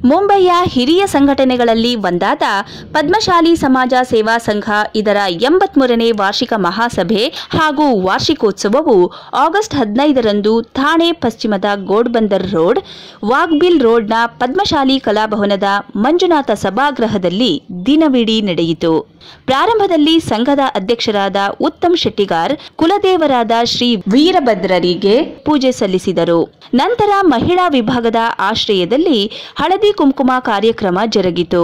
ಮುಂಬೈಯ ಹಿರಿಯ ಸಂಘಟನೆಗಳಲ್ಲಿ ಒಂದಾದ ಪದ್ಮಶಾಲಿ ಸಮಾಜ ಸೇವಾ ಸಂಘ ಇದರ ಎಂಬತ್ಮೂರನೇ ವಾರ್ಷಿಕ ಮಹಾಸಭೆ ಹಾಗೂ ವಾರ್ಷಿಕೋತ್ಸವವು ಆಗಸ್ಟ್ ಹದಿನೈದರಂದು ಥಾಣೆ ಪಶ್ಚಿಮದ ಗೋಡ್ಬಂದರ್ ರೋಡ್ ವಾಗ್ಬಿಲ್ ರೋಡ್ನ ಪದ್ಮಶಾಲಿ ಕಲಾಭವನದ ಮಂಜುನಾಥ ಸಭಾಗೃಹದಲ್ಲಿ ದಿನವಿಡೀ ನಡೆಯಿತು ಪ್ರಾರಂಭದಲ್ಲಿ ಸಂಘದ ಅಧ್ಯಕ್ಷರಾದ ಉತ್ತಮ್ ಶೆಟ್ಟಿಗಾರ್ ಕುಲದೇವರಾದ ಶ್ರೀ ವೀರಭದ್ರರಿಗೆ ಪೂಜೆ ಸಲ್ಲಿಸಿದರು ನಂತರ ಮಹಿಳಾ ವಿಭಾಗದ ಆಶ್ರಯದಲ್ಲಿ ಹಳದಿ ಕುಂಕುಮ ಕಾರ್ಯಕ್ರಮ ಜರುಗಿತು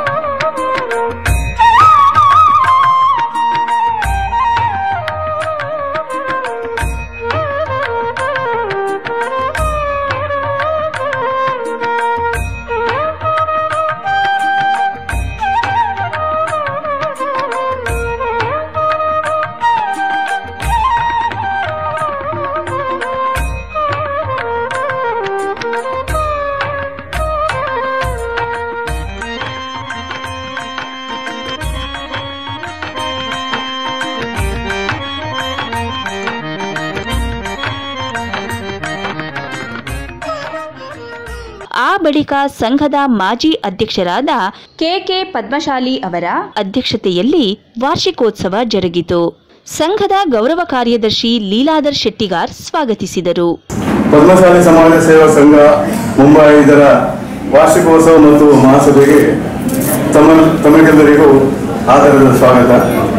ಆ ಬಳಿಕ ಸಂಘದ ಮಾಜಿ ಅಧ್ಯಕ್ಷರಾದ ಕೆಕೆ ಪದ್ಮಶಾಲಿ ಅವರ ಅಧ್ಯಕ್ಷತೆಯಲ್ಲಿ ವಾರ್ಷಿಕೋತ್ಸವ ಜರುಗಿತು ಸಂಘದ ಗೌರವ ಕಾರ್ಯದರ್ಶಿ ಲೀಲಾಧರ್ ಶೆಟ್ಟಿಗಾರ್ ಸ್ವಾಗತಿಸಿದರು ಪದ್ಮಶಾಲಿ ಸಮಾಜ ಸೇವಾ ಸಂಘ ಮುಂಬೈ ಇದರ ವಾರ್ಷಿಕೋತ್ಸವ ಮತ್ತು ಮಹಾಸಭೆಗೆ ತಮ್ಮ ತಮಗೆಲ್ಲರಿಗೂ ಆಧಾರದ ಸ್ವಾಗತ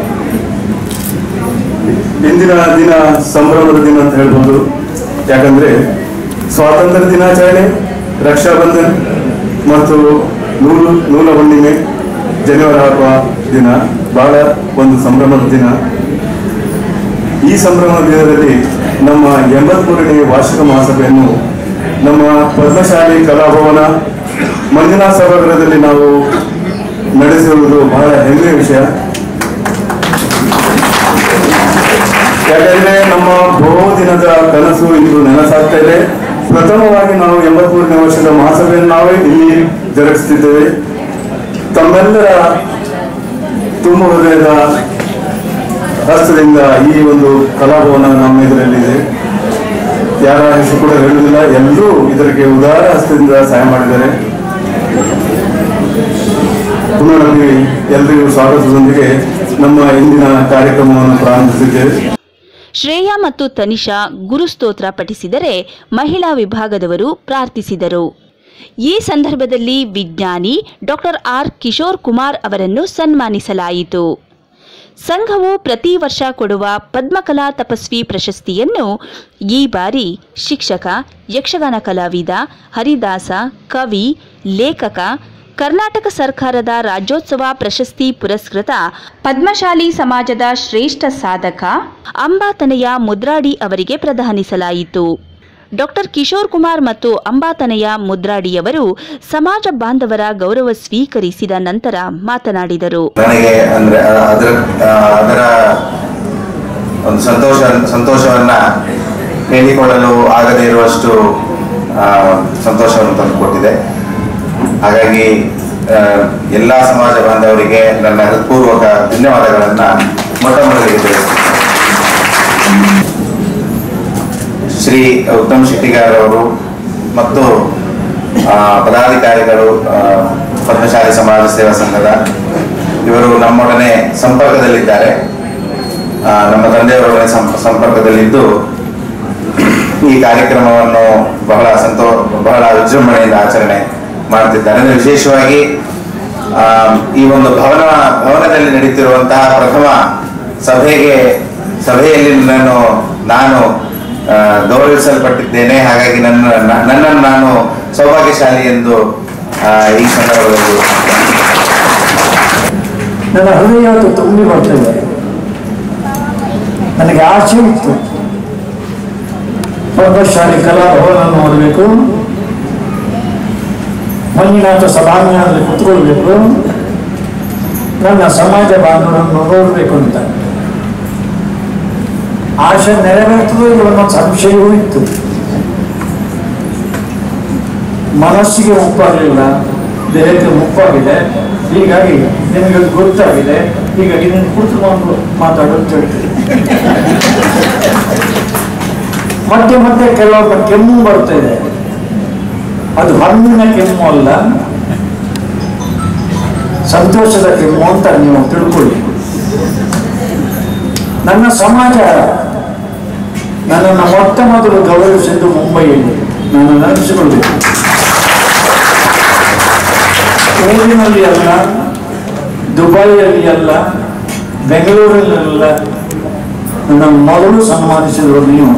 ಇಂದಿನ ದಿನ ಸಂಭ್ರಮದ ದಿನ ಅಂತ ಹೇಳ್ಬೋದು ಯಾಕಂದ್ರೆ ಸ್ವಾತಂತ್ರ್ಯ ದಿನಾಚರಣೆ ರಕ್ಷಾಬಂಧನ್ ಮತ್ತು ನೂಲು ನೂಲ ಹುಣ್ಣಿಮೆ ಜನವರಿ ಹಬ್ಬ ದಿನ ಬಹಳ ಒಂದು ಸಂಭ್ರಮದ ದಿನ ಈ ಸಂಭ್ರಮದ ದಿನದಲ್ಲಿ ನಮ್ಮ ಎಂಬತ್ಮೂರನೇ ವಾರ್ಷಿಕ ಮಹಾಸಭೆಯನ್ನು ನಮ್ಮ ಪದ್ಮಶಾಲಿ ಕಲಾಭವನ ಮಂಜುನಾಥ ಸಭಾಗೃಹದಲ್ಲಿ ನಾವು ನಡೆಸಿರುವುದು ಬಹಳ ಹೆಮ್ಮೆಯ ವಿಷಯ ಯಾಕಂದ್ರೆ ನಮ್ಮ ಬಹುದಿನದ ಕನಸು ಇಂದು ನೆನಸಾಗ್ತಾ ಇದೆ ಪ್ರಥಮವಾಗಿ ನಾವು ಎಂಬತ್ಮೂರನೇ ವರ್ಷದ ಮಹಾಸಭೆಯನ್ನು ನಾವೇ ಇಲ್ಲಿ ಜರುಗಿಸುತ್ತಿದ್ದೇವೆ ತಮ್ಮೆಲ್ಲರ ತುಂಬ ಹೃದಯದ ಹಸ್ತದಿಂದ ಈ ಒಂದು ಕಲಾಭವನ ನಮ್ಮ ಇದರಲ್ಲಿದೆ ಯಾರ ಹೆಸರು ಕೂಡ ಹೇಳುವುದಿಲ್ಲ ಎಲ್ಲರೂ ಇದಕ್ಕೆ ಉದಾರ ಹಸ್ತದಿಂದ ಸಹಾಯ ಮಾಡಿದ್ದಾರೆ ಪುನರೊಮ್ಮೆ ಎಲ್ಲರಿಗೂ ಸ್ವಾಗತದೊಂದಿಗೆ ನಮ್ಮ ಇಂದಿನ ಕಾರ್ಯಕ್ರಮವನ್ನು ಪ್ರಾರಂಭಿಸಿದ್ದೇವೆ ಶ್ರೇಯಾ ಮತ್ತು ತನಿಷಾ ಗುರುಸ್ತೋತ್ರ ಪಠಿಸಿದರೆ ಮಹಿಳಾ ವಿಭಾಗದವರು ಪ್ರಾರ್ಥಿಸಿದರು ಈ ಸಂದರ್ಭದಲ್ಲಿ ವಿಜ್ಞಾನಿ ಡಾಕ್ಟರ್ ಆರ್ ಕಿಶೋರ್ ಕುಮಾರ್ ಅವರನ್ನು ಸನ್ಮಾನಿಸಲಾಯಿತು ಸಂಘವು ಪ್ರತಿ ವರ್ಷ ಕೊಡುವ ಪದ್ಮಕಲಾ ತಪಸ್ವಿ ಪ್ರಶಸ್ತಿಯನ್ನು ಈ ಬಾರಿ ಶಿಕ್ಷಕ ಯಕ್ಷಗಾನ ಕಲಾವಿದ ಹರಿದಾಸ ಕವಿ ಲೇಖಕ ಕರ್ನಾಟಕ ಸರ್ಕಾರದ ರಾಜ್ಯೋತ್ಸವ ಪ್ರಶಸ್ತಿ ಪುರಸ್ಕೃತ ಪದ್ಮಶಾಲಿ ಸಮಾಜದ ಶ್ರೇಷ್ಠ ಸಾಧಕ ಅಂಬಾತನೆಯ ಮುದ್ರಾಡಿ ಅವರಿಗೆ ಪ್ರದಾನಿಸಲಾಯಿತು ಡಾಕ್ಟರ್ ಕಿಶೋರ್ ಕುಮಾರ್ ಮತ್ತು ಅಂಬಾತನೆಯ ಮುದ್ರಾಡಿಯವರು ಸಮಾಜ ಬಾಂಧವರ ಗೌರವ ಸ್ವೀಕರಿಸಿದ ನಂತರ ಮಾತನಾಡಿದರು ನನಗೆ ಅಂದ್ರೆ ಅ- ಅದರ ಆ, ಅದರ ಒಂದು ಸಂತೋಷ ಸಂತೋಷವನ್ನ ಹೇಳಿಕೊಳ್ಳಲು ಆಗದೇ ಇರುವಷ್ಟು ಆ, ಸಂತೋಷವನ್ನು ತಂದುಕೊಟ್ಟಿದೆ ಹಾಗಾಗಿ ಆ, ಎಲ್ಲಾ ಸಮಾಜ ಬಾಂಧವರಿಗೆ ನನ್ನ ಹೃತ್ಪೂರ್ವಕ ಧನ್ಯವಾದಗಳನ್ನ ಮೊಟ್ಟ ಮೊದಲಿಗೆ ತಿಳಿಸ್ತೇನೆ ಶ್ರೀ ಉತ್ತಮ್ ಶೆಟ್ಟಿಗಾರ್ ಅವರು ಮತ್ತು ಆ, ಪದಾಧಿಕಾರಿಗಳು ಆ, ಪದ್ಮಶಾಲಿ ಸಮಾಜ ಸೇವಾ ಸಂಘದ ಇವರು ನಮ್ಮೊಡನೆ ಸಂಪರ್ಕದಲ್ಲಿದ್ದಾರೆ ಆ, ನಮ್ಮ ತಂದೆಯವರೊಡನೆ ಸಂಪ- ಸಂಪರ್ಕದಲ್ಲಿದ್ದು ಈ ಕಾರ್ಯಕ್ರಮವನ್ನು ಬಹಳ ಸಂತೋ ಬಹಳ ವಿಜೃಂಭಣೆಯಿಂದ ಆಚರಣೆ ಮಾಡ್ತಿದ್ದಾರೆ ಅಂದ್ರೆ ವಿಶೇಷವಾಗಿ ಆ, ಈ ಒಂದು ಭವನ ಭವನದಲ್ಲಿ ನಡೀತಿರುವಂತಹ ಪ್ರಥಮ ಸಭೆಗೆ ಸಭೆಯಲ್ಲಿ ನಾನು ನಾನು ಆ, ಗೌರವಿಸಲ್ಪಟ್ಟಿದ್ದೇನೆ ಹಾಗಾಗಿ ನನ್ನ ನ- ನನ್ನನ್ನು ನಾನು ಸೌಭಾಗ್ಯಶಾಲಿ ಎಂದು ಆ, ಈ ಸಂದರ್ಭದಲ್ಲಿ ನನ್ನ ಹೃದಯ ಇವತ್ತು ತುಂಬಿ ಬರ್ತದೆ ನನಗೆ ಆಸೆ ಇತ್ತು ಪದ್ಮಶಾಲಿ ಕಲಾಭವನ ನೋಡಬೇಕು ಮಂಜುನಾಥ ಸಭಾಂಗಣದಲ್ಲಿ ಕುತ್ಕೊಳ್ಬೇಕು ನನ್ನ ಸಮಾಜ ಬಾಂಧವರನ್ನು ನೋಡಬೇಕು ಅಂತ ಆಶೆ ನೆರವೇರ್ತದೆ ಅನ್ನೋ ಸಂಶಯವೂ ಇತ್ತು ಮನಸ್ಸಿಗೆ ಮುಪ್ಪಾಗಲಿಲ್ಲ ದೇಹಕ್ಕೆ ಮುಪ್ಪಾಗಿದೆ ಹೀಗಾಗಿ ನಿಮಗೆ ಅದು ಗೊತ್ತಾಗಿದೆ ಹೀಗಾಗಿ ನೀನು ಕೂತ್ಕೊಂಡು ಮಾತಾಡು ಅಂತ ಹೇಳ್ತೀನಿ ಮತ್ತೆ ಮತ್ತೆ ಕೆಲವೊಬ್ಬ ಕೆಮ್ಮು ಬರ್ತಾ ಇದೆ ಅದು ಹಣ್ಣಿನ ಕೆಮ್ಮು ಅಲ್ಲ ಸಂತೋಷದ ಕೆಮ್ಮು ಅಂತ ನೀವು ತಿಳ್ಕೊಳ್ಳಿ ನನ್ನ ಸಮಾಜ ನನ್ನನ್ನು ಮೊಟ್ಟ ಮೊದಲು ಗೌರವಿಸಿದ್ದು ಮುಂಬೈಯಲ್ಲಿ ನಾನು ನೆನೆಸಿಕೊಳ್ಳಬೇಕು ಊರಿನಲ್ಲಿ ಅಲ್ಲ ದುಬೈಯಲ್ಲಿ ಅಲ್ಲ ಬೆಂಗಳೂರಲ್ಲಿ ಅಲ್ಲ ನನ್ನ ಮೊದಲು ಸನ್ಮಾನಿಸಿದರು ನೀವು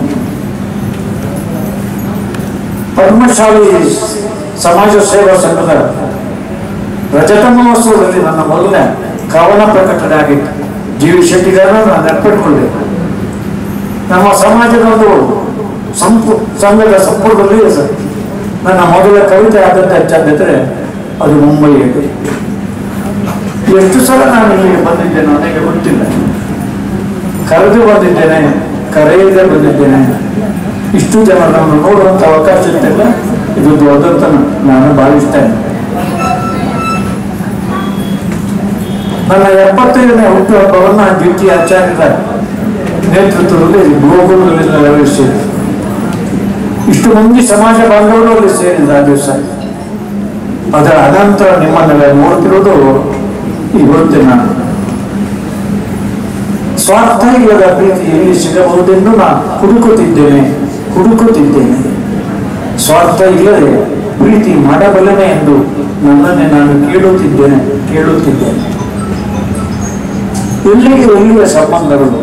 ಪದ್ಮಶಾಲಿ ಸಮಾಜ ಸೇವಾ ಸಂಘದ ರಜತ ಮಹೋತ್ಸವದಲ್ಲಿ ನನ್ನ ಮೊದಲನೇ ಕವನ ಪ್ರಕಟಣೆ ಆಗಿತ್ತು ಜಿ ವಿ ಶೆಟ್ಟಿಗಾರನ ನಾನು ನೆನಪಿಟ್ಕೊಂಡೆ ನಮ್ಮ ಸಮಾಜದ ಒಂದು ಸಂಪು ಸಂಘದ ಸಂಪುಟದಲ್ಲಿ ನನ್ನ ಮೊದಲ ಕವಿತೆ ಆದಂತ ಹೆಚ್ಚಾಗಿದ್ದರೆ ಅದು ಮುಂಬೈಯಲ್ಲಿ ಎಷ್ಟು ಸಲ ನಾನು ಇಲ್ಲಿಗೆ ಬಂದಿದ್ದೇನೆ ನನಗೆ ಗೊತ್ತಿಲ್ಲ ಕರೆದು ಬಂದಿದ್ದೇನೆ ಕರೆಯದೆ ಬಂದಿದ್ದೇನೆ ಇಷ್ಟು ಜನರನ್ನು ನೋಡುವಂತ ಅವಕಾಶ ಇರ್ತಿಲ್ಲ ಇದು ದೊಡ್ಡಂತ ನಾನು ಭಾವಿಸ್ತೇನೆ ನನ್ನ ಎಪ್ಪತ್ತೈದನೇ ಹುಟ್ಟುಹಬ್ಬವನ್ನ ಡಿ ಟಿ ಆಚಾರ್ಯರ ನೇತೃತ್ವದಲ್ಲಿ ಗೋಕುಲದಲ್ಲಿ ನೆರವೇರಿಸಿದೆ ಇಷ್ಟು ಮಂದಿ ಸಮಾಜ ಬಾಂಧವರು ಅಲ್ಲಿ ಸೇರಿದ ಆ ದಿವಸ ಅದರ ಅನಂತರ ನಿಮ್ಮನ್ನೆಲ್ಲ ನೋಡ್ತಿರೋದು ಇವತ್ತಿನ ಸ್ವಾರ್ಥ ಇಲ್ಲದ ಪ್ರೀತಿ ಎಲ್ಲಿ ಸಿಗಬಹುದೆಂದು ನಾನು ಹುಡುಕುತ್ತಿದ್ದೇನೆ ಹುಡುಕುತ್ತಿದ್ದೇನೆ ಸ್ವಾರ್ಥ ಇಲ್ಲದೆ ಪ್ರೀತಿ ಮಾಡಬಲ್ಲನೆ ಎಂದು ನನ್ನನ್ನೇ ನಾನು ಕೇಳುತ್ತಿದ್ದೇನೆ ಕೇಳುತ್ತಿದ್ದೇನೆ ಎಲ್ಲಿಗೆ ಎಲ್ಲಿಯ ಸಂಬಂಧಗಳು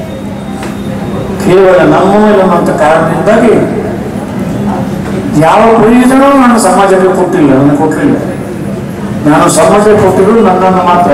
ಕೇವಲ ನಮ್ಮ ಮೇಲೆ ಅನ್ನುವಂಥ ಕಾರಣದಿಂದಾಗಿ ಯಾವ ಪ್ರಯೋಜನವೂ ನಾನು ಸಮಾಜಕ್ಕೆ ಕೊಟ್ಟಿಲ್ಲ ನನಗೆ ಕೊಟ್ಟಿಲ್ಲ ನಾನು ಸಮಾಜಕ್ಕೆ ಕೊಟ್ಟಿರೋದು ನನ್ನನ್ನು ಮಾತ್ರ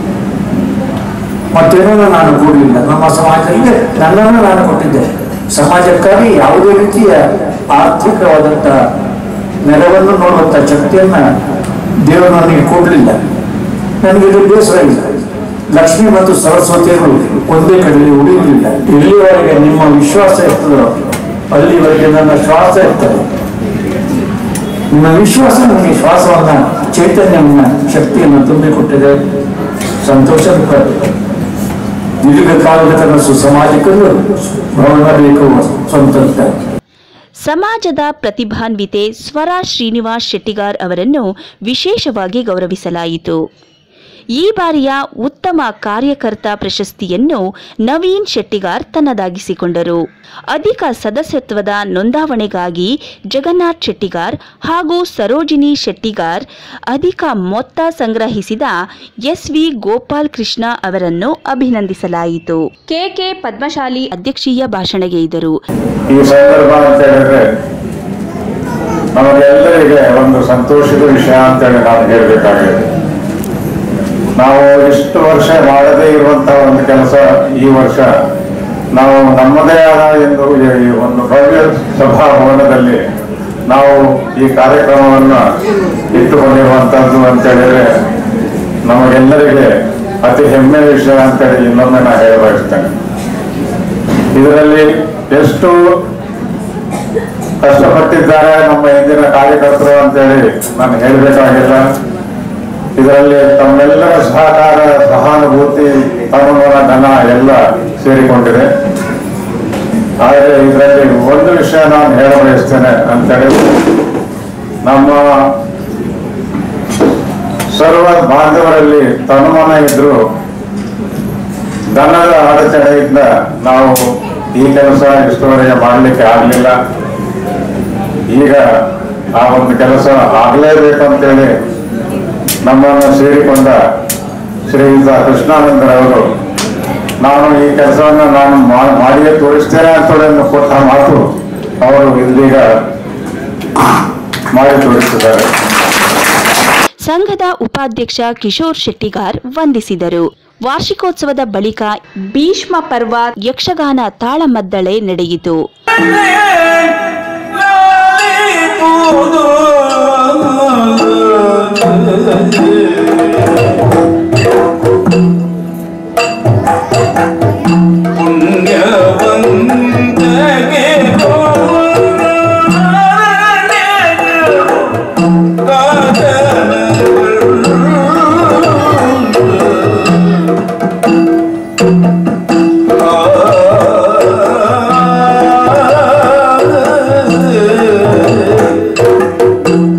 ಮತ್ತೇನೂ ನಾನು ಕೊಡಲಿಲ್ಲ ನಮ್ಮ ಸಮಾಜದಲ್ಲಿ ನನ್ನನ್ನು ನಾನು ಕೊಟ್ಟಿದ್ದೆ ಸಮಾಜಕ್ಕಾಗಿ ಯಾವುದೇ ರೀತಿಯ ಆರ್ಥಿಕವಾದಂಥ ನೆರವನ್ನು ನೋಡುವಂಥ ಶಕ್ತಿಯನ್ನ ದೇವರು ನನಗೆ ಕೊಡಲಿಲ್ಲ ನನಗೆ ಇದು ಬೇಸರ ಇಲ್ಲ ಲಕ್ಷ್ಮಿ ಮತ್ತು ಸರಸ್ವತಿಯರು ಒಂದೇ ಕಡೆಯಲ್ಲಿ ಉಳಿಯಲಿಲ್ಲ ಎಲ್ಲಿವರೆಗೆ ನಿಮ್ಮ ವಿಶ್ವಾಸ ಇರ್ತದೋ ಅಲ್ಲಿವರೆಗೆ ನನ್ನ ಶ್ವಾಸ ಇರ್ತದೆ ನಿಮ್ಮ ವಿಶ್ವಾಸ ನನಗೆ ಶ್ವಾಸವನ್ನ ಚೈತನ್ಯವನ್ನ ಶಕ್ತಿಯನ್ನು ತುಂಬಿಕೊಟ್ಟಿದೆ ಸಂತೋಷದ ಪಡ್ಡೆ. ದೀರ್ಘಕಾಲದ ಕನಸು ಸಮಾಜಕ್ಕೂ ಭವನ ಬೇಕು ಸ್ವಂತಂತ್ರ ಸಮಾಜದ ಪ್ರತಿಭಾನ್ವಿತೆ ಸ್ವರ ಶ್ರೀನಿವಾಸ್ ಶೆಟ್ಟಿಗಾರ್ ಅವರನ್ನು ವಿಶೇಷವಾಗಿ ಗೌರವಿಸಲಾಯಿತು ಈ ಬಾರಿಯ ಉತ್ತಮ ಕಾರ್ಯಕರ್ತ ಪ್ರಶಸ್ತಿಯನ್ನು ನವೀನ್ ಶೆಟ್ಟಿಗಾರ್ ತನ್ನದಾಗಿಸಿಕೊಂಡರು ಅಧಿಕ ಸದಸ್ಯತ್ವದ ನೋಂದಾವಣೆಗಾಗಿ ಜಗನ್ನಾಥ್ ಶೆಟ್ಟಿಗಾರ್ ಹಾಗೂ ಸರೋಜಿನಿ ಶೆಟ್ಟಿಗಾರ್ ಅಧಿಕ ಮೊತ್ತ ಸಂಗ್ರಹಿಸಿದ ಎಸ್ವಿ ಗೋಪಾಲ್ ಕೃಷ್ಣ ಅವರನ್ನು ಅಭಿನಂದಿಸಲಾಯಿತು ಕೆಕೆ ಪದ್ಮಶಾಲಿ ಅಧ್ಯಕ್ಷೀಯ ಭಾಷಣಗೈದರು ಈ ಸಂದರ್ಭ ಅಂತ ಹೇಳಿದ್ರೆ ನಮಗೆಲ್ಲರಿಗೆ ಒಂದು ಸಂತೋಷದ ವಿಷಯ ಅಂತೇಳಿ ನಾವು ಹೇಳಬೇಕಾಗಿದೆ ನಾವು ಇಷ್ಟು ವರ್ಷ ಮಾಡದೇ ಇರುವಂತಹ ಒಂದು ಕೆಲಸ ಈ ವರ್ಷ ನಾವು ನಮ್ಮದೇ ಆದ ಎಂದು ಈ ಒಂದು ಭವ್ಯ ಸಭಾಭವನದಲ್ಲಿ ನಾವು ಈ ಕಾರ್ಯಕ್ರಮವನ್ನು ಇಟ್ಟುಕೊಂಡಿರುವಂತಹದ್ದು ಅಂತ ಹೇಳಿದ್ರೆ ನಮಗೆಲ್ಲರಿಗೆ ಅತಿ ಹೆಮ್ಮೆಯ ವಿಷಯ ಅಂತೇಳಿ ಇನ್ನೊಮ್ಮೆ ನಾನು ಹೇಳ ಬಯಸ್ತೇನೆ ಇದರಲ್ಲಿ ಎಷ್ಟು ಕಷ್ಟಪಟ್ಟಿದ್ದಾರೆ ನಮ್ಮ ಹಿಂದಿನ ಕಾರ್ಯಕರ್ತರು ಅಂತೇಳಿ ನಾನು ಹೇಳಬೇಕಾಗಿಲ್ಲ ಇದರಲ್ಲಿ ತಮ್ಮೆಲ್ಲರ ಸಹಕಾರ ಸಹಾನುಭೂತಿ ಅನುಭವ ಧನ ಎಲ್ಲ ಸೇರಿಕೊಂಡಿದೆ ಆದರೆ ಇದರಲ್ಲಿ ಒಂದು ವಿಷಯ ನಾನು ಹೇಳ ಬಯಸ್ತೇನೆ ಅಂತೇಳಿ ನಮ್ಮ ಸರ್ವ ಬಾಂಧವರಲ್ಲಿ ತನುಮನ ಇದ್ರು ದನದ ಅಡಚಣೆಯಿಂದ ನಾವು ಈ ಕೆಲಸ ಇಷ್ಟುವರೆಗೆ ಮಾಡಲಿಕ್ಕೆ ಆಗಲಿಲ್ಲ ಈಗ ಆ ಒಂದು ಕೆಲಸ ಆಗಲೇಬೇಕು ಅಂತೇಳಿ ನಮ್ಮನ್ನು ಸೇರಿಕೊಂಡ ಶ್ರೀಯುತ ಕೃಷ್ಣಾನಂದರವರು ನಾನು ಈ ಕೆಲಸವನ್ನು ನಾನು ಮಾ- ಮಾಡಿಯೇ ತೋರಿಸ್ತೇನೆ ಅಂತೇಳಿ ಕೊಟ್ಟ ಮಾತು ಅವರು ಇದೀಗ ಮಾಡಿ ತೋರಿಸಿದ್ದಾರೆ ಸಂಘದ ಉಪಾಧ್ಯಕ್ಷ ಕಿಶೋರ್ ಶೆಟ್ಟಿಗಾರ್ ವಂದಿಸಿದರು ವಾರ್ಷಿಕೋತ್ಸವದ ಬಳಿಕ ಭೀಷ್ಮ ಪರ್ವ ಯಕ್ಷಗಾನ ತಾಳಮದ್ದಳೆ ನಡೆಯಿತು ಆ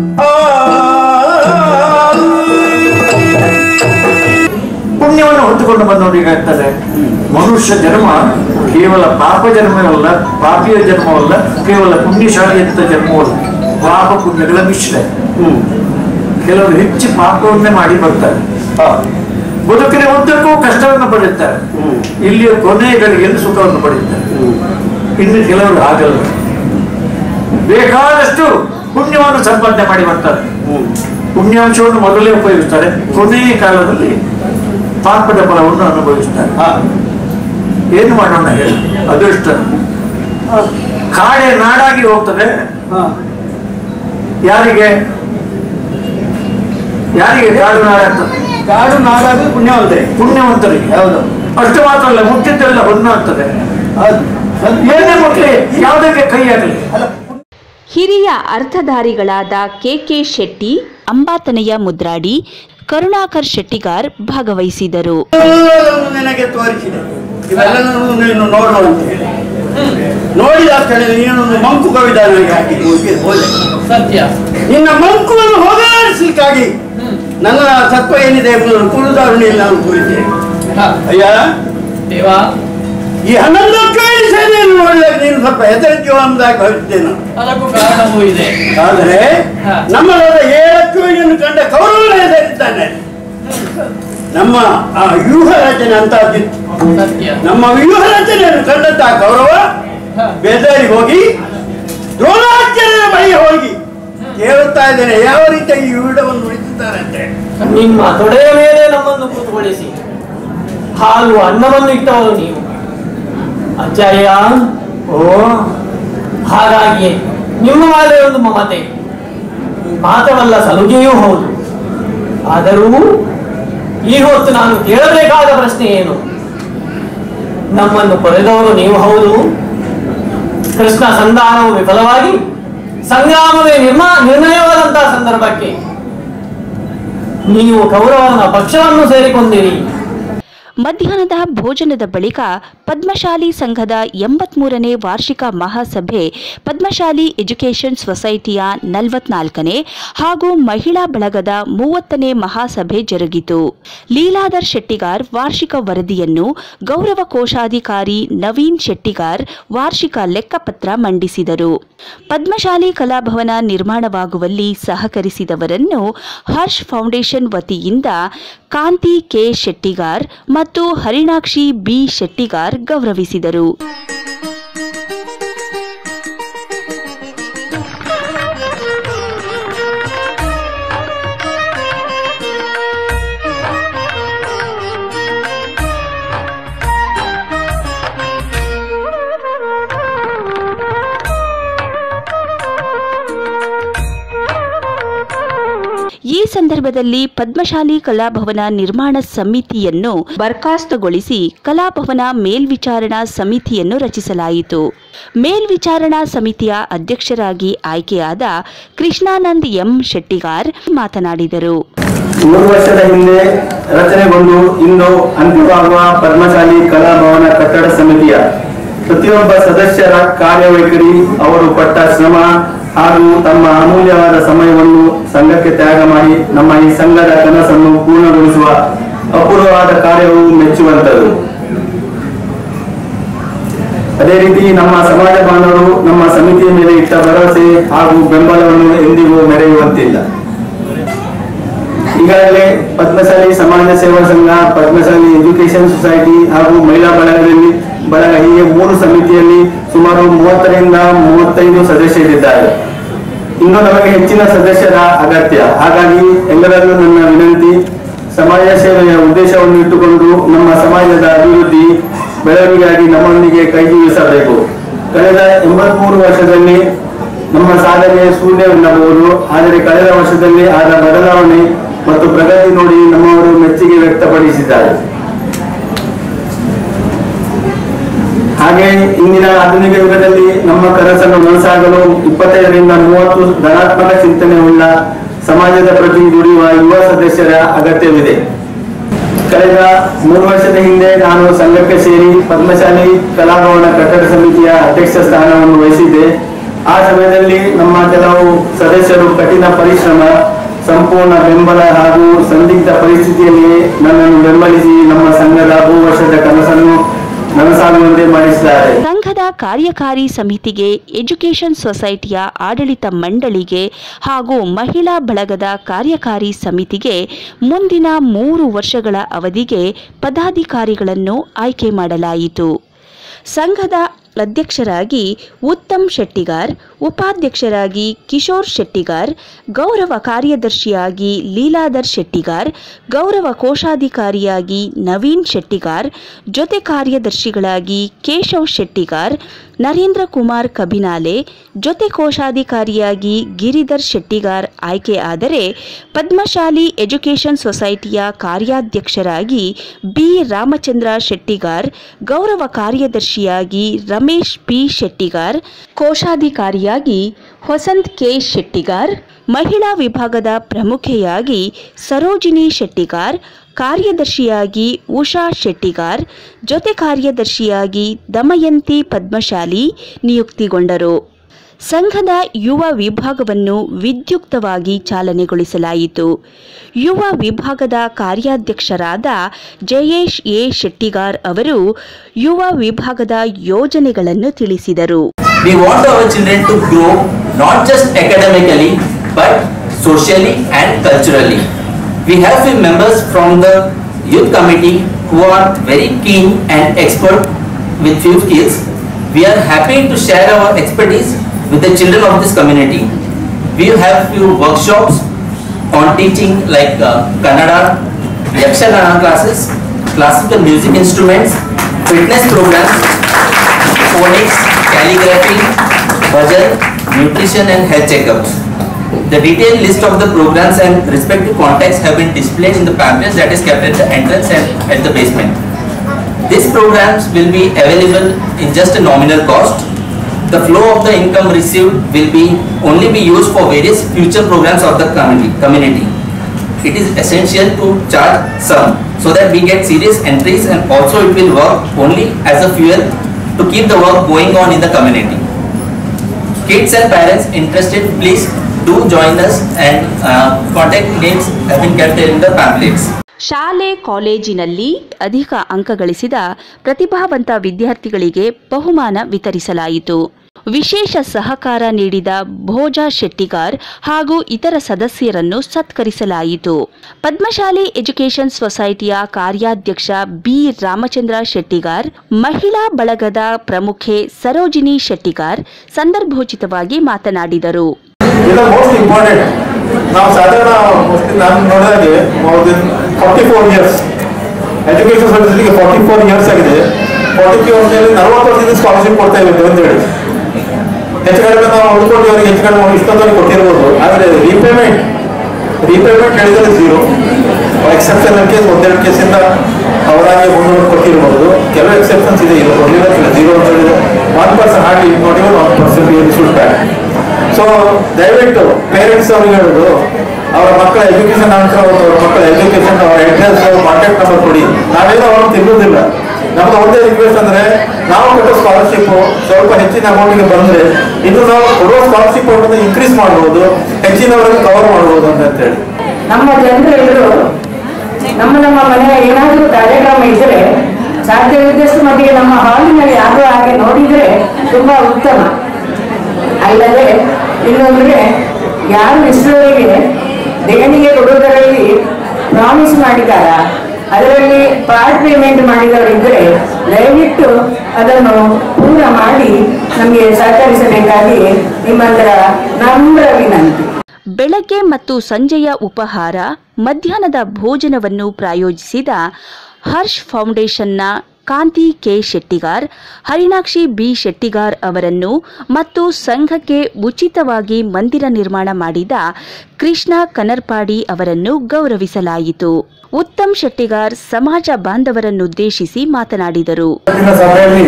ಪುರುಷ ಜನ್ಮ ಕೇವಲ ಪಾಪ ಜನ್ಮವಲ್ಲ ಪಾಪಿಯ ಜನ್ಮವಲ್ಲ ಕೇವಲ ಪುಣ್ಯಶಾಲಿಯಂತ ಜನ್ಮವಲ್ಲ ಪಾಪ ಪುಣ್ಯಗಳ ಮಿಶ್ರ ಕೆಲವರು ಹೆಚ್ಚು ಪಾಪವನ್ನೇ ಮಾಡಿ ಬರ್ತಾರೆ ಬದುಕಿನ ಉದ್ದಕ್ಕೂ ಕಷ್ಟವನ್ನು ಪಡೆಯುತ್ತಾರೆ ಇಲ್ಲಿಯ ಕೊನೆಯ ಗಳಿಗೆಯಲ್ಲಿ ಸುಖವನ್ನು ಪಡೆಯುತ್ತಾರೆ ಇನ್ನು ಕೆಲವರು ಆಗಲ್ಲ ಬೇಕಾದಷ್ಟು ಪುಣ್ಯವನ್ನು ಸಂಪಾದನೆ ಮಾಡಿ ಬರ್ತಾರೆ ಪುಣ್ಯಾಂಶವನ್ನು ಮೊದಲೇ ಉಪಯೋಗಿಸ್ತಾರೆ ಕೊನೆಯ ಕಾಲದಲ್ಲಿ ಪಾಪದ ಫಲವನ್ನು ಅನುಭವಿಸ್ತಾರೆ ಏನು ಮಾಡೋಣ ಹೇಳಿ ಅದೃಷ್ಟ ಕಾಡೆ ನಾಡಾಗಿ ಹೋಗ್ತದೆ ಯಾರಿಗೆ ಯಾರಿಗೆ ಕಾಡು ನಾಡಾಗ್ತದೆ ಕಾಡು ನಾಡಾಗಿ ಪುಣ್ಯವಂತರಿ ಪುಣ್ಯವಂತರಿಗೆ ಹೌದು ಅಷ್ಟು ಮಾತ್ರ ಅಲ್ಲ ಮುಟ್ಟಿದ್ದೆಲ್ಲ ಹೊನ್ನು ಆಗ್ತದೆ ಹೌದು ಏನೇ ಮುಟ್ಲಿ ಯಾವುದಕ್ಕೆ ಕೈ ಆಗಲಿ ಹಿರಿಯ ಅರ್ಥಧಾರಿಗಳಾದ ಕೆಕೆ ಶೆಟ್ಟಿ ಅಂಬಾತನಯ್ಯ ಮುದ್ರಾಡಿ ಕರುಣಾಕರ್ ಶೆಟ್ಟಿಗಾರ್ ಭಾಗವಹಿಸಿದರು ಎಲ್ಲವನ್ನು ನಿನಗೆ ತೋರಿಸಿದೆ ಇವೆಲ್ಲವನ್ನು ನೀನು ನೋಡುವಂತೆ ಹೇಳಿ ನೋಡಿದ ಕ್ಷಣ ನೀನೊಂದು ಮಂಕು ಕವಿಧಾನಾಗಿ ಹಾಕಿ ಹೋಗಿ ಹೋದೆ ಸತ್ಯ ನಿನ್ನ ಮಂಕುವನ್ನು ಹೋಗಲಾಡಿಸ್ಲಿಕ್ಕಾಗಿ ನನ್ನ ತತ್ವ ಏನಿದೆ ಎಂಬುದನ್ನು ಕುರುದಾರುಣಿಯಲ್ಲಿ ನಾನು ತೋರಿಸಿದೆ ಹ, ಅಯ್ಯ ದೇವ ಈ ಹನ್ನೊಂದು ಕೇಳಿ ಸೇನೆಯನ್ನು ನೋಡಿದಾಗ ನೀನು ಸ್ವಲ್ಪ ಹೆದರಿಕೆಯೋ ಎಂಬುದಾಗಿ ಭಾವಿಸಿದ್ದೇನೆ ಅದಕ್ಕೂ ಕಾರಣವೂ ಇದೆ ಆದರೆ ಹ. ನಮ್ಮದಾದ ಏಳಕ್ಕೂಳಿಯನ್ನು ಕಂಡ ಕೌರವನ ಹೆದರಿದ್ದಾನೆ ನಮ್ಮ ಆ ವ್ಯೂಹ ರಚನೆ ಅಂತಹದ್ದಿತ್ತು ಸತ್ಯ ನಮ್ಮ ವ್ಯೂಹ ರಚನೆಯನ್ನು ಕಂಡಂತಹ ಗೌರವ ಹ. ಬೇದಾರಿ ಹೋಗಿ ದ್ರೋಣಾಚಾರ್ಯರ ಬಳಿ ಹೋಗಿ ಕೇಳುತ್ತಾ ಇದ್ದೇನೆ ಯಾವ ರೀತಿಯಾಗಿ ಈ ವಿಡವನ್ನು ಉಳಿಸುತ್ತಾರೆ ಅಂತೆ ನಿಮ್ಮ ತೊಡೆಯ ಮೇಲೆ ನಮ್ಮನ್ನು ಕೂತ್ಕೊಳ್ಳಿಸಿ ಹಾಲು ಅನ್ನವನ್ನು ಇಟ್ಟವರು ನೀವು ಅಜ್ಜಯ್ಯ ಓ ಹಾಗಾಗಿ ನಿಮ್ಮ ಮೇಲೆ ಒಂದು ಮಮತೆ ಮಾತವಲ್ಲ ಸಲುಗೆಯೂ ಹೌದು ಆದರೂ ಈ ಹೊತ್ತು ನಾನು ಕೇಳಬೇಕಾದ ಪ್ರಶ್ನೆ ಏನು ನಮ್ಮನ್ನು ಪೊರೆದವರು ನೀವು ಹೌದು ಕೃಷ್ಣ ಸಂಧಾನವು ವಿಫಲವಾಗಿ ಸಂಗ್ರಾಮವೇ ನಿರ್ಮಾ ನಿರ್ಣಯವಾದಂತಹ ಸಂದರ್ಭಕ್ಕೆ ನೀವು ಕೌರವನ ಪಕ್ಷವನ್ನು ಸೇರಿಕೊಂಡಿರಿ ಮಧ್ಯಾಹ್ನದ ಭೋಜನದ ಬಳಿಕ ಪದ್ಮಶಾಲಿ ಸಂಘದ ಎಂಬತ್ಮೂರನೇ ವಾರ್ಷಿಕ ಮಹಾಸಭೆ ಪದ್ಮಶಾಲಿ ಎಜುಕೇಷನ್ ಸೊಸೈಟಿಯ ನಲವತ್ನಾಲ್ಕನೇ ಹಾಗೂ ಮಹಿಳಾ ಬಳಗದ ಮೂವತ್ತನೇ ಮಹಾಸಭೆ ಜರುಗಿತು ಲೀಲಾಧರ್ ಶೆಟ್ಟಿಗಾರ್ ವಾರ್ಷಿಕ ವರದಿಯನ್ನು ಗೌರವ ಕೋಶಾಧಿಕಾರಿ ನವೀನ್ ಶೆಟ್ಟಿಗಾರ್ ವಾರ್ಷಿಕ ಲೆಕ್ಕಪತ್ರ ಮಂಡಿಸಿದರು ಪದ್ಮಶಾಲಿ ಕಲಾಭವನ ನಿರ್ಮಾಣವಾಗುವಲ್ಲಿ ಸಹಕರಿಸಿದವರನ್ನು ಹರ್ಷ್ ಫೌಂಡೇಶನ್ ವತಿಯಿಂದ ಕಾಂತಿ ಕೆ ಶೆಟ್ಟಿಗಾರ್ ಮತ್ತು ಹರಿಣಾಕ್ಷಿ ಬಿ ಶೆಟ್ಟಿಗಾರ್ ಗೌರವಿಸಿದರು ಈ ಸಂದರ್ಭದಲ್ಲಿ ಪದ್ಮಶಾಲಿ ಕಲಾಭವನ ನಿರ್ಮಾಣ ಸಮಿತಿಯನ್ನು ಬರ್ಖಾಸ್ತಗೊಳಿಸಿ ಕಲಾಭವನ ಮೇಲ್ವಿಚಾರಣಾ ಸಮಿತಿಯನ್ನು ರಚಿಸಲಾಯಿತು ಮೇಲ್ವಿಚಾರಣಾ ಸಮಿತಿಯ ಅಧ್ಯಕ್ಷರಾಗಿ ಆಯ್ಕೆಯಾದ ಕೃಷ್ಣಾನಂದ್ ಎಂ ಶೆಟ್ಟಿಗಾರ್ ಮಾತನಾಡಿದರು ಮೂರು ವರ್ಷದ ಹಿಂದೆ ರಚನೆಗೊಂಡು ಇಂದು ಅಂತ್ಯವಾಗುವ ಪದ್ಮಶಾಲಿ ಕಲಾಭವನ ಕಟ್ಟಡ ಸಮಿತಿಯ ಪ್ರತಿಯೊಬ್ಬ ಸದಸ್ಯರ ಕಾರ್ಯವೈಖರಿ ಅವರು ಪಟ್ಟ ಶ್ರಮ ಹಾಗೂ ತಮ್ಮ ಅಮೂಲ್ಯವಾದ ಸಮಯವನ್ನು ಸಂಘಕ್ಕೆ ತ್ಯಾಗ ಮಾಡಿ ನಮ್ಮ ಈ ಸಂಘದ ಕನಸನ್ನು ಪೂರ್ಣಗೊಳಿಸುವ ಅಪೂರ್ವವಾದ ಕಾರ್ಯವು ಮೆಚ್ಚುವಂತದ್ದು ಅದೇ ರೀತಿ ನಮ್ಮ ಸಮಾಜ ಬಾಂಧವರು ನಮ್ಮ ಸಮಿತಿಯ ಮೇಲೆ ಇಟ್ಟ ಭರವಸೆ ಹಾಗೂ ಬೆಂಬಲವನ್ನು ಎಂದಿಗೂ ಮೆರೆಯುವಂತಿಲ್ಲ ಈಗಾಗಲೇ ಪದ್ಮಶಾಲಿ ಸಮಾಜ ಸೇವಾ ಸಂಘ ಪದ್ಮಶಾಲಿ ಎಜುಕೇಶನ್ ಸೊಸೈಟಿ ಹಾಗೂ ಮಹಿಳಾ ಬಳಗದಲ್ಲಿ ಬಳಗ ಹೀಗೆ ಮೂರು ಸಮಿತಿಯಲ್ಲಿ ಸುಮಾರು ಮೂವತ್ತರಿಂದ ಮೂವತ್ತೈದು ಸದಸ್ಯರಿದ್ದಾರೆ ಇನ್ನು ನಮಗೆ ಹೆಚ್ಚಿನ ಸದಸ್ಯರ ಅಗತ್ಯ ಹಾಗಾಗಿ ಎಲ್ಲರಲ್ಲೂ ನನ್ನ ವಿನಂತಿ ಸಮಾಜ ಸೇವೆಯ ಉದ್ದೇಶವನ್ನು ಇಟ್ಟುಕೊಂಡು ನಮ್ಮ ಸಮಾಜದ ಅಭಿವೃದ್ಧಿ ಬೆಳವಣಿಗೆಗಾಗಿ ನಮ್ಮೊಂದಿಗೆ ಕೈಜೀವಿಸಬೇಕು ಕಳೆದ ಎಂಬತ್ಮೂರು ವರ್ಷದಲ್ಲಿ ನಮ್ಮ ಸಾಧನೆ ಶೂನ್ಯವೆನ್ನಬಹುದು ಆದರೆ ಕಳೆದ ವರ್ಷದಲ್ಲಿ ಆದ ಬದಲಾವಣೆ ಮತ್ತು ಪ್ರಗತಿ ನೋಡಿ ನಮ್ಮವರು ಮೆಚ್ಚುಗೆ ವ್ಯಕ್ತಪಡಿಸಿದ್ದಾರೆ ಹಾಗೆ ಇಂದಿನ ಆಧುನಿಕ ಯುಗದಲ್ಲಿ ನಮ್ಮ ಕನಸನ್ನು ನನಸಾಗಲು ಇಪ್ಪತ್ತೈದರಿಂದ ಮೂವತ್ತು ಧನಾತ್ಮಕ ಚಿಂತನೆ ಉಳ್ಳ ಸಮಾಜದ ಪ್ರತಿ ದುಡಿಯುವ ಯುವ ಸದಸ್ಯರ ಅಗತ್ಯವಿದೆ ಕಳೆದ ಮೂರು ವರ್ಷದ ಹಿಂದೆ ನಾನು ಸಂಘಕ್ಕೆ ಸೇರಿ ಪದ್ಮಶಾಲಿ ಕಲಾಭವನ ಕಟ್ಟಡ ಸಮಿತಿಯ ಅಧ್ಯಕ್ಷ ಸ್ಥಾನವನ್ನು ವಹಿಸಿದ್ದೆ ಆ ಸಮಯದಲ್ಲಿ ನಮ್ಮ ಕೆಲವು ಸದಸ್ಯರು ಕಠಿಣ ಪರಿಶ್ರಮ ಸಂಪೂರ್ಣ ಬೆಂಬಲ ಹಾಗೂ ಸಂದಿಗ್ಧ ಪರಿಸ್ಥಿತಿಯಲ್ಲಿ ನನ್ನನ್ನು ಬೆಂಬಲಿಸಿ ನಮ್ಮ ಸಂಘದ ಬಹು ವರ್ಷದ ಕನಸನ್ನು ನನಸಾಗುವಂತೆ ಮಾಡಿಸಿದ್ದಾರೆ ಸಂಘದ ಕಾರ್ಯಕಾರಿ ಸಮಿತಿಗೆ ಎಜುಕೇಷನ್ ಸೊಸೈಟಿಯ ಆಡಳಿತ ಮಂಡಳಿಗೆ ಹಾಗೂ ಮಹಿಳಾ ಬಳಗದ ಕಾರ್ಯಕಾರಿ ಸಮಿತಿಗೆ ಮುಂದಿನ ಮೂರು ವರ್ಷಗಳ ಅವಧಿಗೆ ಪದಾಧಿಕಾರಿಗಳನ್ನು ಆಯ್ಕೆ ಮಾಡಲಾಯಿತು ಸಂಘದ ಅಧ್ಯಕ್ಷರಾಗಿ ಉತ್ತಮ್ ಶೆಟ್ಟಿಗಾರ್ ಉಪಾಧ್ಯಕ್ಷರಾಗಿ ಕಿಶೋರ್ ಶೆಟ್ಟಿಗಾರ್ ಗೌರವ ಕಾರ್ಯದರ್ಶಿಯಾಗಿ ಲೀಲಾಧರ್ ಶೆಟ್ಟಿಗಾರ್ ಗೌರವ ಕೋಶಾಧಿಕಾರಿಯಾಗಿ ನವೀನ್ ಶೆಟ್ಟಿಗಾರ್ ಜೊತೆ ಕಾರ್ಯದರ್ಶಿಗಳಾಗಿ ಕೇಶವ್ ಶೆಟ್ಟಿಗಾರ್ ನರೇಂದ್ರ ಕುಮಾರ್ ಕಬಿನಾಲೆ ಜೊತೆ ಕೋಶಾಧಿಕಾರಿಯಾಗಿ ಗಿರಿಧರ್ ಶೆಟ್ಟಿಗಾರ್ ಆಯ್ಕೆ ಆದರೆ ಪದ್ಮಶಾಲಿ ಎಜುಕೇಷನ್ ಸೊಸೈಟಿಯ ಕಾರ್ಯಾಧ್ಯಕ್ಷರಾಗಿ ಬಿ ರಾಮಚಂದ್ರ ಶೆಟ್ಟಿಗಾರ್ ಗೌರವ ಕಾರ್ಯದರ್ಶಿಯಾಗಿ ರಮೇಶ್ ಪಿ ಶೆಟ್ಟಿಗಾರ್ ಕೋಶಾಧಿಕಾರಿಯಾಗಿ ವಸಂತ್ ಕೆ ಶೆಟ್ಟಿಗಾರ್ ಮಹಿಳಾ ವಿಭಾಗದ ಪ್ರಮುಖೆಯಾಗಿ ಸರೋಜಿನಿ ಶೆಟ್ಟಿಗಾರ್ ಕಾರ್ಯದರ್ಶಿಯಾಗಿ ಉಷಾ ಶೆಟ್ಟಿಗಾರ್ ಜೊತೆ ಕಾರ್ಯದರ್ಶಿಯಾಗಿ ದಮಯಂತಿ ಪದ್ಮಶಾಲಿ ನಿಯುಕ್ತಿಗೊಂಡರು ಸಂಘದ ಯುವ ವಿಭಾಗವನ್ನು ವಿದ್ಯುಕ್ತವಾಗಿ ಚಾಲನೆಗೊಳಿಸಲಾಯಿತು ಯುವ ವಿಭಾಗದ ಕಾರ್ಯಾಧ್ಯಕ್ಷರಾದ ಜಯೇಶ್ ಎ ಶೆಟ್ಟಿಗಾರ್ ಅವರು ಯುವ ವಿಭಾಗದ ಯೋಜನೆಗಳನ್ನು ತಿಳಿಸಿದರು We want our children to grow not just academically but socially and culturally. We have few members from the youth committee who are very keen and expert with few skills. We are happy to share our expertise with the children of this community. We have few workshops on teaching like uh, Kannada, Yakshagana classes, classical music instruments, fitness programs, phonics, calligraphy, bhajan, nutrition and health checkups. The detailed list of the programs and respective contacts have been displayed in the pamphlets that is kept at the entrance and at the basement. These programs will be available in just a nominal cost. The flow of the income received will be only be used for various future programs of the community. community. It is essential to charge some so that we get serious entries and also it will work only as a fuel to keep the work going on in the community. Kids and parents interested, please do join us and uh, contact names have been kept in the pamphlets. ಶಾಲೆ ಕಾಲೇಜಿನಲ್ಲಿ ಅಧಿಕ ಅಂಕ ಗಳಿಸಿದ ಪ್ರತಿಭಾವಂತ ವಿದ್ಯಾರ್ಥಿಗಳಿಗೆ ಬಹುಮಾನ ವಿತರಿಸಲಾಯಿತು ವಿಶೇಷ ಸಹಕಾರ ನೀಡಿದ ಭೋಜಾ ಶೆಟ್ಟಿಗಾರ್ ಹಾಗೂ ಇತರ ಸದಸ್ಯರನ್ನು ಸತ್ಕರಿಸಲಾಯಿತು ಪದ್ಮಶಾಲಿ ಎಜುಕೇಷನ್ ಸೊಸೈಟಿಯ ಕಾರ್ಯಾಧ್ಯಕ್ಷ ಬಿ ರಾಮಚಂದ್ರ ಶೆಟ್ಟಿಗಾರ್ ಮಹಿಳಾ ಬಳಗದ ಪ್ರಮುಖೆ ಸರೋಜಿನಿ ಶೆಟ್ಟಿಗಾರ್ ಸಂದರ್ಭೋಚಿತವಾಗಿ ಮಾತನಾಡಿದರು ಇದು ಮೋಸ್ಟ್ ಇಂಪಾರ್ಟೆಂಟ್ ನಾವು ಸಾಧಾರಣ ಮೋಸ್ಟ್ಲಿ ನಾನು ನೋಡಿದಾಗೆ more than forty four years education ಸರ್ವಿಸ್ಗೆ ಫಾರ್ಟಿ ಫೋರ್ ಇಯರ್ಸ್ ಆಗಿದೆ ಫಾರ್ಟಿ ಫೋರ್ ವರ್ಷದಲ್ಲಿ ನಲವತ್ತು ವರ್ಷದಿಂದ ಸ್ಕಾಲರ್ಶಿಪ್ ಕೊಡ್ತಾ ಇದ್ದೀವಿ ಅಂತ ಹೇಳಿ ಹೆಚ್ಚು ಕಡಿಮೆ ನಾವು ಉಳ್ಕೊಂಡು ಅವರಿಗೆ ಹೆಚ್ಚು ಕಡಿಮೆ ಇಷ್ಟೊಂದು ಕೊಟ್ಟಿರ್ಬೋದು ಆದರೆ ರೀಪೇಮೆಂಟ್ ರೀಪೇಮೆಂಟ್ ಹೇಳಿದರೆ ಝೀರೋ ಎಕ್ಸೆಪ್ಷನಲ್ ಕೇಸ್ ಒಂದೆರಡು ಕೇಸಿಂದ ಅವರಾಗಿ ಮುನ್ನೂರು ಕೊಟ್ಟಿರ್ಬೋದು ಕೆಲವು ಎಕ್ಸೆಪ್ಷನ್ಸ್ ಇದೆ ಇದು ಕೊಡಲಿಲ್ಲ ಝೀರೋ ಅಂತ ಹೇಳಿದ್ರೆ ಒನ್ ಪರ್ಸೆಂಟ್ ಹಾಗೆ not even one percent should back so ದಯವಿಟ್ಟು ಪೇರೆಂಟ್ಸ್ ಅವ್ರಿಗೆ ಹೇಳೋದು ಅವರ ಮಕ್ಕಳ ಎಜುಕೇಶನ್ ನಂತರ ಅವರ ಮಕ್ಕಳ ಎಜುಕೇಶನ್ ಅವರ ಅಡ್ರೆಸ್ ಕಾಂಟ್ಯಾಕ್ಟ್ ನಂಬರ್ ಕೊಡಿ ನಾವೇನೋ ಅವ್ರನ್ನ ತಿನ್ನುವುದಿಲ್ಲ ನಮ್ದು ಒಂದೇ ರಿಕ್ವೆಸ್ಟ್ ಅಂದ್ರೆ ನಾವು ಕೊಟ್ಟೋ ಸ್ಕಾಲರ್ಶಿಪ್ ಸ್ವಲ್ಪ ಹೆಚ್ಚಿನ ಅಮೌಂಟ್ಗೆ ಬಂದ್ರೆ ಇನ್ನು ನಾವು ಕೊಡುವ ಸ್ಕಾಲರ್ಶಿಪ್ ಅಮೌಂಟ್ ಇನ್ಕ್ರೀಸ್ ಮಾಡ್ಬೋದು ಹೆಚ್ಚಿನವರನ್ನು ಕವರ್ ಮಾಡ್ಬೋದು ಅಂತ ಹೇಳಿ ನಮ್ಮ ಜನರು ಎಲ್ಲರೂ ನಮ್ಮ ನಮ್ಮ ಮನೆಯ ಏನಾದರೂ ಕಾರ್ಯಕ್ರಮ ಇದ್ದರೆ ಸಾಧ್ಯವಿದ್ದಷ್ಟು ಮಟ್ಟಿಗೆ ನಮ್ಮ ಹಾಲಿನಲ್ಲಿ ಆಗುವ ಹಾಗೆ ನೋಡಿದರೆ ತುಂಬಾ ಉತ್ತಮ ಅಲ್ಲದೆ ಇನ್ನೊಂದ್ರೆ ಯಾರು ಇಷ್ಟರವರೆಗೆ ದೇಣಿಗೆ ಕೊಡುವುದರಲ್ಲಿ ಪ್ರಾಮಿಸ್ ಮಾಡಿದಾರ ಅದರಲ್ಲಿ ಪಾರ್ಟ್ ಪೇಮೆಂಟ್ ಮಾಡಿದವರಿದ್ದರೆ ದಯವಿಟ್ಟು ಅದನ್ನು ಪೂರ್ಣ ಮಾಡಿ ನಮಗೆ ಸಹಕರಿಸಬೇಕಾಗಿ ನಿಮ್ಮಂತರ ನಮ್ರ ವಿನಂತಿ ಬೆಳಗ್ಗೆ ಮತ್ತು ಸಂಜೆಯ ಉಪಹಾರ ಮಧ್ಯಾಹ್ನದ ಭೋಜನವನ್ನು ಪ್ರಾಯೋಜಿಸಿದ ಹರ್ಷ್ ಫೌಂಡೇಶನ್ನ ಕಾಂತಿ ಕೆ ಶೆಟ್ಟಿಗಾರ್ ಹರಿಣಾಕ್ಷಿ ಬಿ ಶೆಟ್ಟಿಗಾರ್ ಅವರನ್ನು ಮತ್ತು ಸಂಘಕ್ಕೆ ಉಚಿತವಾಗಿ ಮಂದಿರ ನಿರ್ಮಾಣ ಮಾಡಿದ ಕೃಷ್ಣ ಕನರ್ಪಾಡಿ ಅವರನ್ನು ಗೌರವಿಸಲಾಯಿತು ಉತ್ತಮ್ ಶೆಟ್ಟಿಗಾರ್ ಸಮಾಜ ಬಾಂಧವರನ್ನುದ್ದೇಶಿಸಿ ಮಾತನಾಡಿದರು ಇವತ್ತಿನ ಸಭೆಯಲ್ಲಿ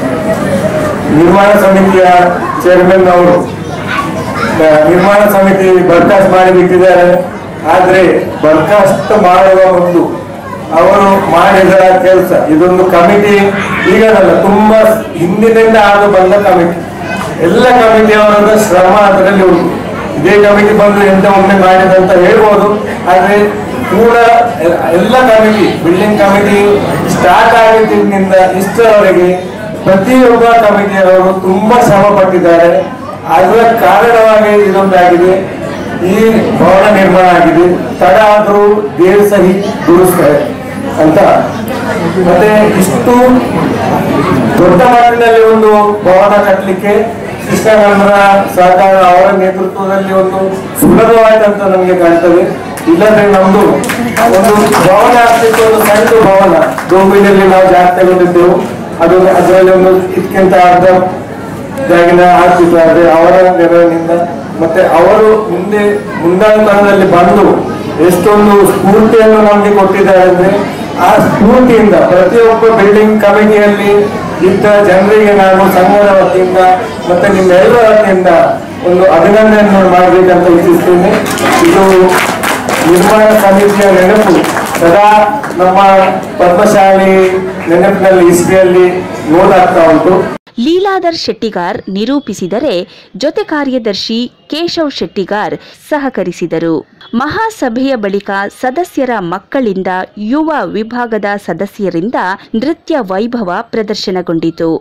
ನಿರ್ಮಾಣ ಸಮಿತಿಯ ಚೇರ್ಮನ್ ಅವರು ಆ, ನಿರ್ಮಾಣ ಸಮಿತಿ ಬರ್ಖಾಸ್ತ್ ಮಾಡಿ ಬಿಟ್ಟಿದ್ದಾರೆ ಆದ್ರೆ ಬರ್ಖಾಸ್ತ್ ಮಾಡುವ ಒಂದು ಅವರು ಮಾಡಿದ ಕೆಲಸ ಇದೊಂದು ಕಮಿಟಿ ಈಗಲ್ಲ ತುಂಬಾ ಹಿಂದಿನಿಂದ ಆದು ಬಂದ ಕಮಿಟಿ ಎಲ್ಲ ಕಮಿಟಿಯವರ ಶ್ರಮ ಅದರಲ್ಲಿ ಉಂಟು ಇದೇ ಕಮಿಟಿ ಬಂದು ಎಂತ ಒಮ್ಮೆ ಮಾಡಿದಂತ ಹೇಳ್ಬೋದು ಆದ್ರೆ ಕೂಡ ಎಲ್ಲ ಕಮಿಟಿ ಬಿಲ್ಡಿಂಗ್ ಕಮಿಟಿ ಸ್ಟಾರ್ಟ್ ಆಗಿದ್ದರಿಂದ ಇಷ್ಟರವರೆಗೆ ಪ್ರತಿಯೊಬ್ಬ ಕಮಿಟಿಯವರು ತುಂಬಾ ಶ್ರಮ ಪಟ್ಟಿದ್ದಾರೆ ಅದರ ಕಾರಣವಾಗಿ ಇದೊಂದಾಗಿದೆ ಈ ಭವನ ನಿರ್ಮಾಣ ಆಗಿದೆ ತಡ ಆದರೂ ದೇವ್ ಸಹಿ ದುರುಸ್ತಾರೆ ಅಂತ ಮತ್ತೆ ಇಷ್ಟು ದೊಡ್ಡ ಮಟ್ಟಿನಲ್ಲಿ ಒಂದು ಭವನ ಕಟ್ಟಲಿಕ್ಕೆ ಕೃಷ್ಣಗಂಧರ ಸಹಕಾರ ಅವರ ನೇತೃತ್ವದಲ್ಲಿ ಒಂದು ಸುಲಭವಾಯ್ತಂತ ನಮಗೆ ಕಾಣ್ತದೆ ಇಲ್ಲದ್ರೆ ನಮ್ದು ಒಂದು ಭವನ ಆಗ್ತಿತ್ತು ಒಂದು ಸಣ್ಣ ಭವನ ಡೋಂಬಿನಲ್ಲಿ ನಾವು ಜಾಗ ತಗೊಂಡಿದ್ದೆವು ಅದು ಅದರಲ್ಲಿ ಒಂದು ಇದಕ್ಕಿಂತ ಅರ್ಧ ಜಾಗಿನ ಆಗ್ತಿತ್ತು ಆದ್ರೆ ಅವರ ನೆರವಿನಿಂದ ಮತ್ತೆ ಅವರು ಮುಂದೆ ಮುಂದಾದ ಕಾಲದಲ್ಲಿ ಬಂದು ಎಷ್ಟೊಂದು ಸ್ಫೂರ್ತಿಯನ್ನು ನಮಗೆ ಕೊಟ್ಟಿದ್ದಾರೆ ಅಂದ್ರೆ ಆ ಸ್ಫೂರ್ತಿಯಿಂದ ಪ್ರತಿಯೊಬ್ಬ ಬಿಲ್ಡಿಂಗ್ ಕಮಿಟಿಯಲ್ಲಿ ಇದ್ದ ಜನರಿಗೆ ನಾನು ಸಂಘದ ವತಿಯಿಂದ ಮತ್ತೆ ನಿಮ್ಮೆಲ್ಲರ ವತಿಯಿಂದ ಒಂದು ಅಭಿನಂದನೆಯನ್ನು ಮಾಡಬೇಕಂತ ಇಚ್ಛಿಸ್ತೇನೆ ಇದು ನಿರ್ಮಾಣ ಸಮಿತಿಯ ನೆನಪು ಸದಾ ನಮ್ಮ ಪದ್ಮಶಾಲಿ ನೆನಪಿನಲ್ಲಿ ಹಿಸ್ಟ್ರಿಯಲ್ಲಿ ನೋಡಾಗ್ತಾ ಉಂಟು ಲೀಲಾಧರ್ ಶೆಟ್ಟಿಗಾರ್ ನಿರೂಪಿಸಿದರೆ ಜೊತೆ ಕಾರ್ಯದರ್ಶಿ ಕೇಶವ್ ಶೆಟ್ಟಿಗಾರ್ ಸಹಕರಿಸಿದರು ಮಹಾಸಭೆಯ ಬಳಿಕ ಸದಸ್ಯರ ಮಕ್ಕಳಿಂದ ಯುವ ವಿಭಾಗದ ಸದಸ್ಯರಿಂದ ನೃತ್ಯ ವೈಭವ ಪ್ರದರ್ಶನಗೊಂಡಿತು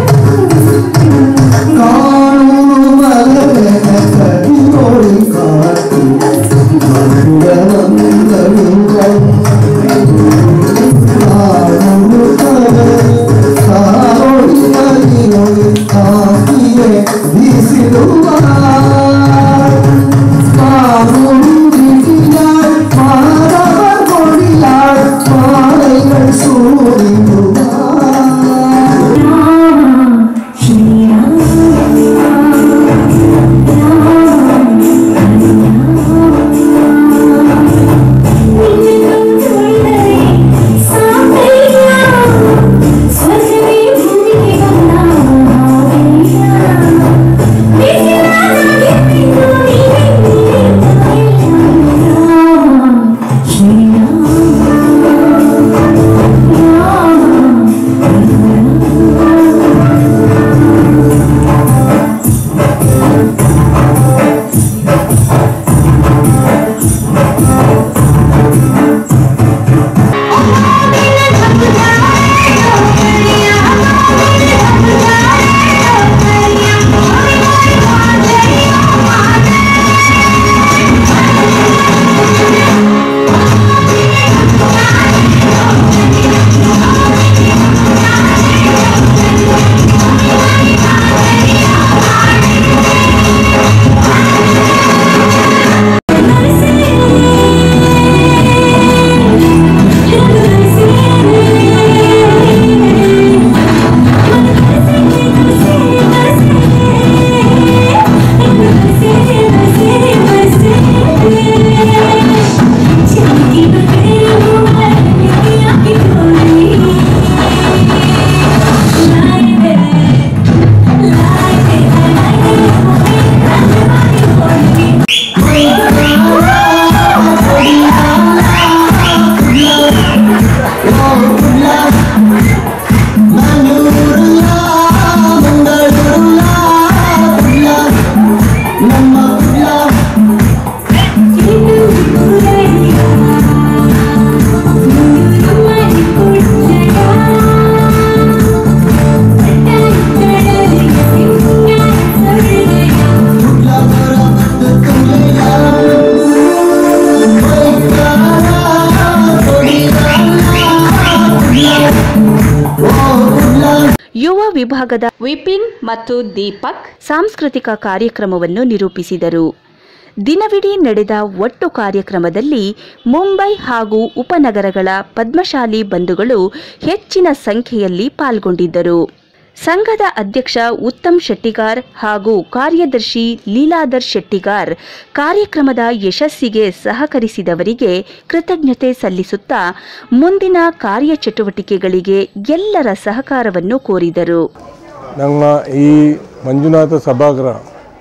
ಯುವ ವಿಭಾಗದ ವಿಪಿನ್ ಮತ್ತು ದೀಪಕ್ ಸಾಂಸ್ಕೃತಿಕ ಕಾರ್ಯಕ್ರಮವನ್ನು ನಿರೂಪಿಸಿದರು ದಿನವಿಡೀ ನಡೆದ ಒಟ್ಟು ಕಾರ್ಯಕ್ರಮದಲ್ಲಿ ಮುಂಬೈ ಹಾಗೂ ಉಪನಗರಗಳ ಪದ್ಮಶಾಲಿ ಬಂಧುಗಳು ಹೆಚ್ಚಿನ ಸಂಖ್ಯೆಯಲ್ಲಿ ಪಾಲ್ಗೊಂಡಿದ್ದರು ಸಂಘದ ಅಧ್ಯಕ್ಷ ಉತ್ತಮ್ ಶೆಟ್ಟಿಗಾರ್ ಹಾಗೂ ಕಾರ್ಯದರ್ಶಿ ಲೀಲಾಧರ್ ಶೆಟ್ಟಿಗಾರ್ ಕಾರ್ಯಕ್ರಮದ ಯಶಸ್ಸಿಗೆ ಸಹಕರಿಸಿದವರಿಗೆ ಕೃತಜ್ಞತೆ ಸಲ್ಲಿಸುತ್ತಾ ಮುಂದಿನ ಕಾರ್ಯಚಟುವಟಿಕೆಗಳಿಗೆ ಎಲ್ಲರ ಸಹಕಾರವನ್ನು ಕೋರಿದರು ನಮ್ಮ ಈ ಮಂಜುನಾಥ ಸಭಾಗೃಹ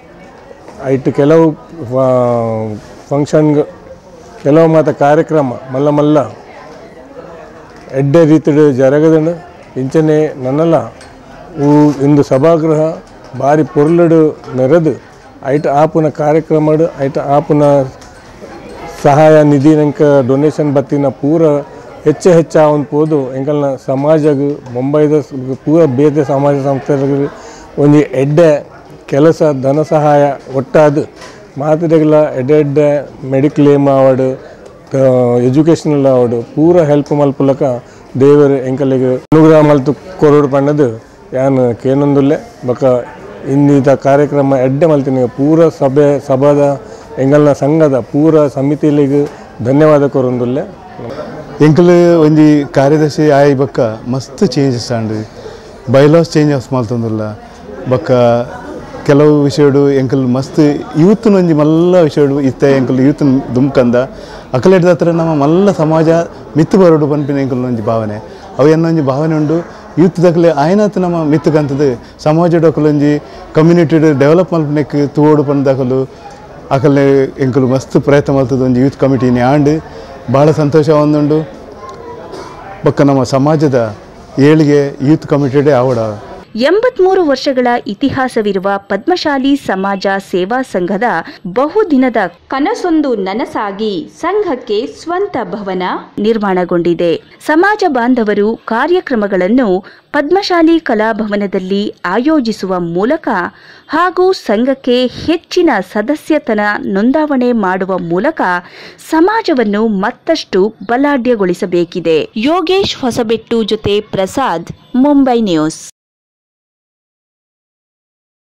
ಐಟು ಕೆಲವು ಫಂಕ್ಷನ್ ಕೆಲವು ಮಾತ ಕಾರ್ಯಕ್ರಮ ಮಲ್ಲ ಮಲ್ಲ ಎಡ್ಡೆ ರೀತಿಡು ಜರಗದನು ಇಂಚನೆ ನನ್ನಲ್ಲ ಊ ಇಂದು ಸಭಾಗೃಹ ಬಾರಿ ಪೊರ್ಲಡು ನೆರೆದು ಐಟ ಆಪುನ ಕಾರ್ಯಕ್ರಮಡು ಐಟ ಆಪುನ ಸಹಾಯ ನಿಧಿ ನಂಕ ಡೊನೇಷನ್ ಬತ್ತಿನ ಪೂರ ಹೆಚ್ಚು ಹೆಚ್ಚಾವನ್ ಪೋದು ಎಂಕಲ್ನ ಸಮಾಜಗ್ ಮುಂಬೈದ ಸ್- ಪೂರ ಬೇತೆ ಸಮಾಜ ಸಂಸ್ಥೆಗಳಿಗೆ ಒಂದು ಎಡ್ಡೆ ಕೆಲಸ ಧನ ಸಹಾಯ ಒಟ್ಟಾದ ಮಾತ್ರೆಗಳ ಎಡ್ಡೆ ಎಡ್ಡೆ ಮೆಡಿಕ್ಲೇಮ್ ಆವಡು ಎಜುಕೇಷನಲ್ ಆವಡು ಪೂರ ಹೆಲ್ಪ್ ಮಲ್ಪುಲಕ ದೇವರು ಎಂಕಲಿಗೆ ಅನುಗ್ರಹ ಮಲ್ತು ಕೊರೋಡು ಪಣ್ಣದು ಯಾನ್ ಕೇನೊಂದುಲ್ಲೆ ಬೊಕ ಇನ್ನಿತ ಕಾರ್ಯಕ್ರಮ ಎಡ್ಡೆ ಮಲ್ತಿನ ಪೂರ ಸಭೆ ಸಭಾದ ಎಂಗಲ್ನ ಸಂಘದ ಪೂರ ಸಮಿತಿಲಿಗೆ ಧನ್ಯವಾದ ಕೊರೊಂದುಲ್ಲೆ ಎಂಕಲ್ ಒಂಜಿ ಕಾರ್ಯದರ್ಶಿ ಆಯ್ ಬಕ್ಕ ಮಸ್ತ್ ಚೇಂಜಸ್ ಆಂಡ್ ಬೈಲಾಸ್ ಚೇಂಜಸ್ ಮಲ್ತೊಂದುಲ್ಲ ಬಕ್ಕ ಕೆಲವು ವಿಷಯಡು ಎಂಕಲ್ ಮಸ್ತ್ ಯೂತ್ನ ಒಂಜಿ ಮಲ್ಲ ವಿಷಯಡು ಇತ್ತೆ ಎಂಕಲ್ ಯೂತ್ ದುಮ್ಕಂದ ಅಕಲೆಡ್ ಹತ್ರ ನಮ್ಮ ಮಲ್ಲ ಸಮಾಜ ಮಿತ್ತು ಬರೋಡು ಪನ್ಪಿನ ಎಂಕಲ್ ಒಂಜಿ ಭಾವನೆ ಅವು ಎನ್ನೊಂಜಿ ಭಾವನೆ ಉಂಡು ಯೂತ್ ದಕ್ಲೆ ಆಯ್ನತ್ ನಮ್ಮ ಮಿತ್ತು ಕಂತದು ಸಮಾಜ ಒಂಜಿ ಕಮ್ಯುನಿಟಿ ಡೆವಲಪ್ ಮಲ್ಪನೆಕ್ ತೂವೋಡು ಪಂದಕಲು ಅಕಲ್ನೆ ಎಂಕಲು ಮಸ್ತ್ ಪ್ರಯತ್ನ ಮಲ್ತದ ಒಂಜಿ ಯೂತ್ ಕಮಿಟಿನಿ ಆಂಡ್ ಭಾಳ ಸಂತೋಷ ಒಂದುಂಡು ಬೊಕ್ಕ ನಮ್ಮ ಸಮಾಜದ ಏಳಿಗೆ ಯೂತ್ ಕಮಿಟಿಡೆ ಆವಡ ಎಂಬತ್ಮೂರು ವರ್ಷಗಳ ಇತಿಹಾಸವಿರುವ ಪದ್ಮಶಾಲಿ ಸಮಾಜ ಸೇವಾ ಸಂಘದ ಬಹುದಿನದ ಕನಸೊಂದು ನನಸಾಗಿ ಸಂಘಕ್ಕೆ ಸ್ವಂತ ಭವನ ನಿರ್ಮಾಣಗೊಂಡಿದೆ ಸಮಾಜ ಬಾಂಧವರು ಕಾರ್ಯಕ್ರಮಗಳನ್ನು ಪದ್ಮಶಾಲಿ ಕಲಾಭವನದಲ್ಲಿ ಆಯೋಜಿಸುವ ಮೂಲಕ ಹಾಗೂ ಸಂಘಕ್ಕೆ ಹೆಚ್ಚಿನ ಸದಸ್ಯತನ ನೋಂದಾವಣೆ ಮಾಡುವ ಮೂಲಕ ಸಮಾಜವನ್ನು ಮತ್ತಷ್ಟು ಬಲಾಢ್ಯಗೊಳಿಸಬೇಕಿದೆ ಯೋಗೇಶ್ ಹೊಸಬೆಟ್ಟು ಜೊತೆ ಪ್ರಸಾದ್ ಮುಂಬೈ ನ್ಯೂಸ್